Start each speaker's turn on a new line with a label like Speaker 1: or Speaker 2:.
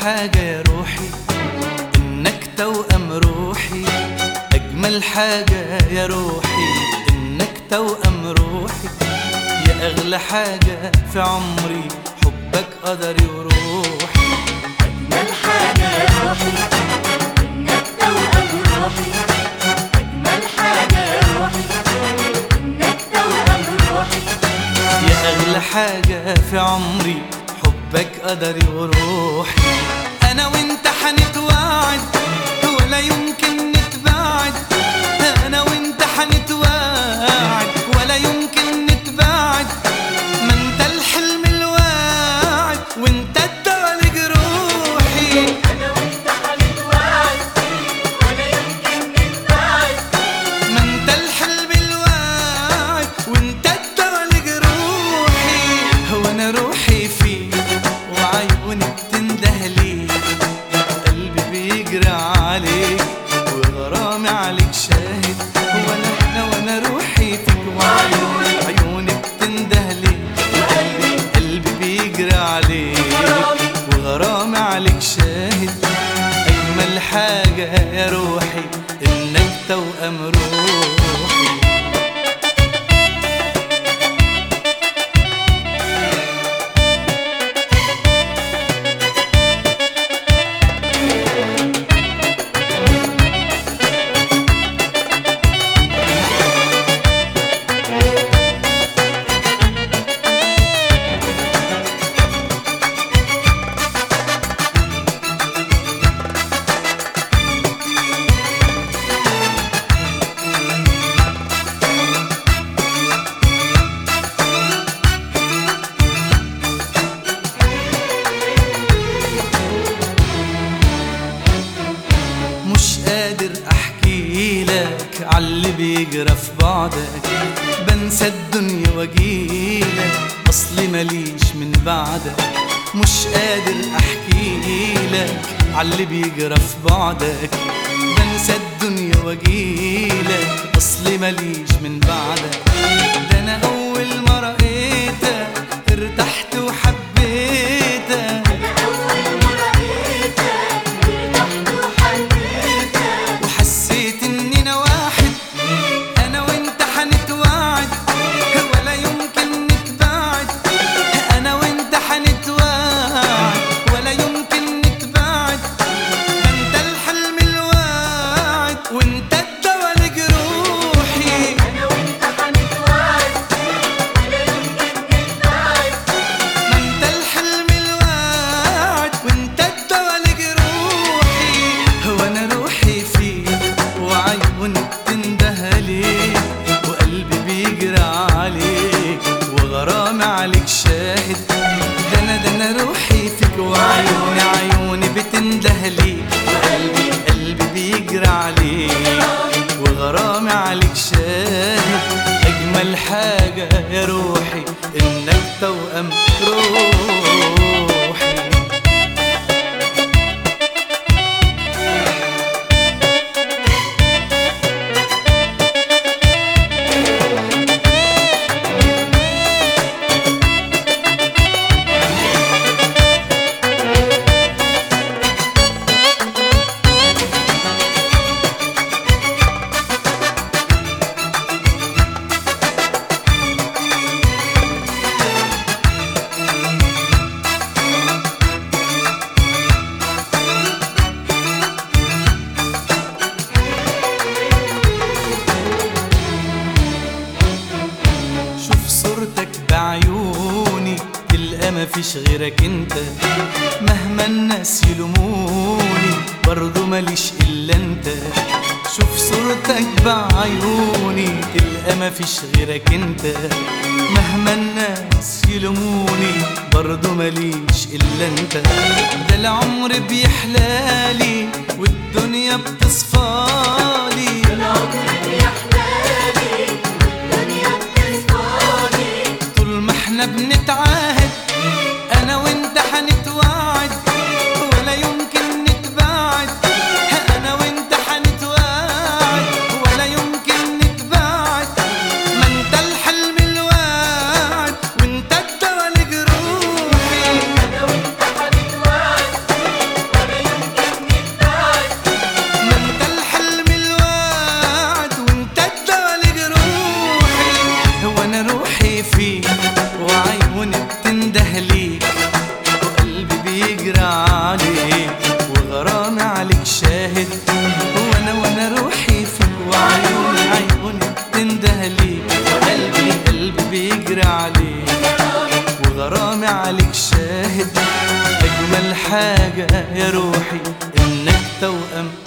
Speaker 1: حاجة يا روحي إنك توأم روحي أجمل حاجة يا روحي إنك توأم روحي يا أغلى حاجة في عمري حبك قدري وروحي
Speaker 2: أجمل حاجة يا روحي إنك توأم روحي أجمل حاجة يا روحي إنك توأم روحي
Speaker 1: يا أغلى حاجة في عمري حبك قدري وروحي أنا وأنت حنتوعد ولا يمكن نتباعد أنا وأنت حنتوعد ولا يمكن نتباعد ما أنت الحلم الواعد وأنت الدواء لجروحي
Speaker 2: أنا وأنت هنتوعد ولا يمكن نتباعد
Speaker 1: ما انت الحلم الواعد وانت الدواء لجروحي هو انا روحي فيك وعيوني بتنده ليك قلبي بيجري عليك وغرامي عليك شاهد هو انا انا وانا روحي فيك وعيوني عيوني بتنده ليك وقلبي قلبي بيجري عليك وغرامي عليك شاهد أجمل حاجة يا روحي إنك توأم روحي مش قادر احكي لك عاللي بيجرى في بعدك بنسى الدنيا واجيلك اصلي ماليش من بعدك مش قادر احكي لك عاللي بيجرى في بعدك بنسى الدنيا واجيلك اصلي ماليش من بعدك ده انا اول ما رأيتك ارتحت وحبيتك
Speaker 2: أول ما رأيتك ارتحت وحبيتك
Speaker 1: وحسيت اننا واحد انا وانت حنتوعد ولا يمكن نتباعد انا وانت حنتوعد ولا يمكن نتباعد ده انت الحلم الواعد وانت الدواء لجروحي
Speaker 2: أنا وأنت هنتوعد ولا يمكن نتباعد
Speaker 1: ما انت الحلم الواعد وانت الدواء لجروحي هو انا روحي فيك وعيوني بتنده ليك وقلبي بيجري عليك وغرامي عليك شاهد ده انا ده انا روحي فيك وعيوني عيوني بتنده ليك وقلبي قلبي بيجري عليك وغرامي عليك شاهد اجمل حاجه يا روحي انك توأم روحي شوف صورتك بعيوني تلقى مفيش غيرك انت مهما الناس يلوموني برضو ماليش الا انت شوف صورتك بعيوني تلقى مفيش غيرك انت مهما الناس يلوموني برضو ماليش الا انت ده العمر بيحلالي والدنيا بتصفالي
Speaker 2: العمر بيحلالي والدنيا بتصفالي
Speaker 1: طول ما احنا بنتعاهد انا وانت حنتوعد ولا يمكن نتباعد انا وانت حنتوعد ولا يمكن نتباعد ما انت الحلم الواعد وانت الدواء لجروحي
Speaker 2: أنا وأنت هنتوعد
Speaker 1: توأم